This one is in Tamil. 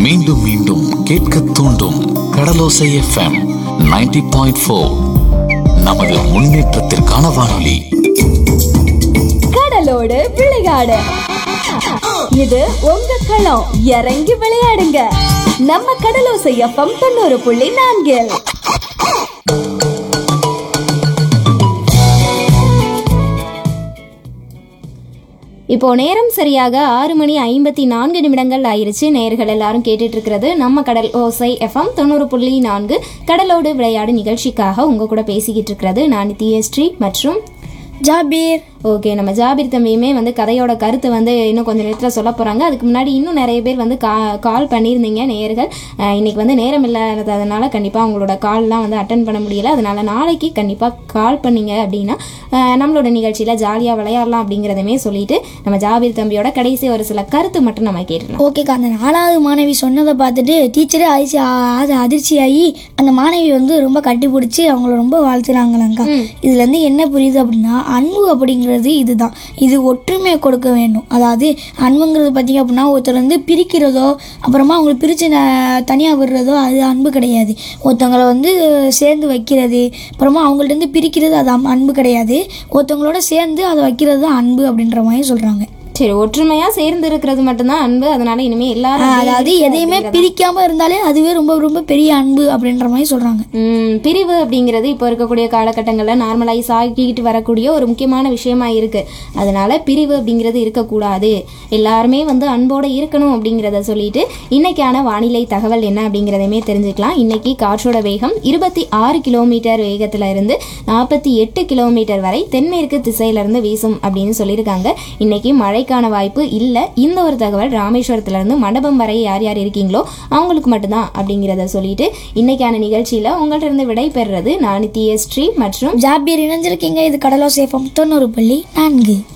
மீண்டும் மீண்டும் கேட்க தூண்டும் கடலோசை எஃப்எம் 90.4 பாயிண்ட் ஃபோர் நமது முன்னேற்றத்திற்கான வானொலி கடலோடு விளையாடு இது உங்க களம் இறங்கி விளையாடுங்க நம்ம கடலோசை எஃப்எம் தொண்ணூறு புள்ளி நான்கில் இப்போ நேரம் சரியாக ஆறு மணி ஐம்பத்தி நான்கு நிமிடங்கள் ஆயிருச்சு நேர்கள் எல்லாரும் கேட்டுட்டு இருக்கிறது நம்ம கடல் ஓசை எஃப்எம் தொண்ணூறு புள்ளி நான்கு கடலோடு விளையாடு நிகழ்ச்சிக்காக உங்க கூட பேசிக்கிட்டு இருக்கிறது நான் நித்யஸ்ரீ மற்றும் ஜாபீர் ஓகே நம்ம ஜாபீர் தம்பியுமே வந்து கதையோட கருத்து வந்து இன்னும் கொஞ்சம் நேரத்தில் சொல்ல போகிறாங்க அதுக்கு முன்னாடி இன்னும் நிறைய பேர் வந்து கா கால் பண்ணியிருந்தீங்க நேயர்கள் அஹ் இன்னைக்கு வந்து நேரம் இல்லாததுனால கண்டிப்பாக உங்களோட கால்லாம் வந்து அட்டன் பண்ண முடியல அதனால நாளைக்கு கண்டிப்பாக கால் பண்ணீங்க அப்படின்னா அஹ் நம்மளோட நிகழ்ச்சியில் ஜாலியாக விளையாடலாம் அப்படிங்கிறதுமே சொல்லிட்டு நம்ம ஜாபீர் தம்பியோட கடைசி ஒரு சில கருத்து மட்டும் நம்ம கேட்டுடலாம் ஓகேக்கா அந்த நாலாவது மாணவி சொன்னதை பார்த்துட்டு டீச்சரே அதிர்ச்சி ஆ- அதிர்ச்சியாகி அந்த மாணவி வந்து ரொம்ப கட்டி பிடிச்சி அவங்கள ரொம்ப வாழ்த்துறாங்களாங்க்கா இதுலேருந்து என்ன புரியுது அப்படின்னா அன்பு அப்படிங்கிறது இதுதான் இது ஒற்றுமையை கொடுக்க வேண்டும் அதாவது அன்புங்கிறது பார்த்தீங்க அப்படின்னா ஒருத்தர் வந்து பிரிக்கிறதோ அப்புறமா அவங்களை பிரித்து தனியாக விடுறதோ அது அன்பு கிடையாது ஒருத்தவங்களை வந்து சேர்ந்து வைக்கிறது அப்புறமா அவங்கள்ட்ட இருந்து பிரிக்கிறது அது அம்- அன்பு கிடையாது ஒருத்தவங்களோட சேர்ந்து அதை வைக்கிறது தான் அன்பு அப்படின்ற மாதிரி சொல்கிறாங்க சரி ஒற்றுமையாக சேர்ந்து இருக்கிறது மட்டும்தான் அன்பு அதனால இனிமே எல்லாரும் அப்படியே அதாவது இருக்க எதையுமே அப்படிங்கிறத- பிரிக்காம இருந்தாலே அதுவே ரொம்ப ரொம்ப பெரிய அன்பு அப்படின்ற மாதிரி சொல்றாங்க ம், பிரிவு அப்படிங்கிறது இப்போ இருக்கக்கூடிய காலகட்டங்களில் நார்மலைஸ் ஆகிக்கிட்டு வரக்கூடிய ஒரு முக்கியமான விஷயமா இருக்கு அதனால பிரிவு அப்படிங்கிறது இருக்கக்கூடாது எல்லாருமே வந்து அன்போட இருக்கணும் அப்படிங்கிறத சொல்லிட்டு இன்னைக்கான வானிலை தகவல் என்ன அப்படிங்கிறதையுமே தெரிஞ்சுக்கலாம் இன்னைக்கு காற்றோட வேகம் இருபத்தி ஆறு கிலோமீட்டர் வேகத்துல இருந்து நாற்பத்தி எட்டு கிலோமீட்டர் வரை தென்மேற்கு திசையில இருந்து வீசும் அப்படின்னு சொல்லியிருக்காங்க இன்னைக்கு மழைக்கான வாய்ப்பு இல்லை இந்த ஒரு தகவல் ராமேஸ்வரத்துல இருந்து மண்டபம் வரை யார் யார் இருக்கீங்களோ அவங்களுக்கு மட்டும்தான் அப்படிங்கிறத சொல்லிட்டு இன்னைக்கான நிகழ்ச்சியில உங்கள்ட்ட இருந்து விடை பெறுறது நான் நித்யஸ்ரீ மற்றும் ஜாபியர் இணைஞ்சிருக்கீங்க இது கடலோ சேஃபம் தொண்ணூறு புள்ளி நான்கு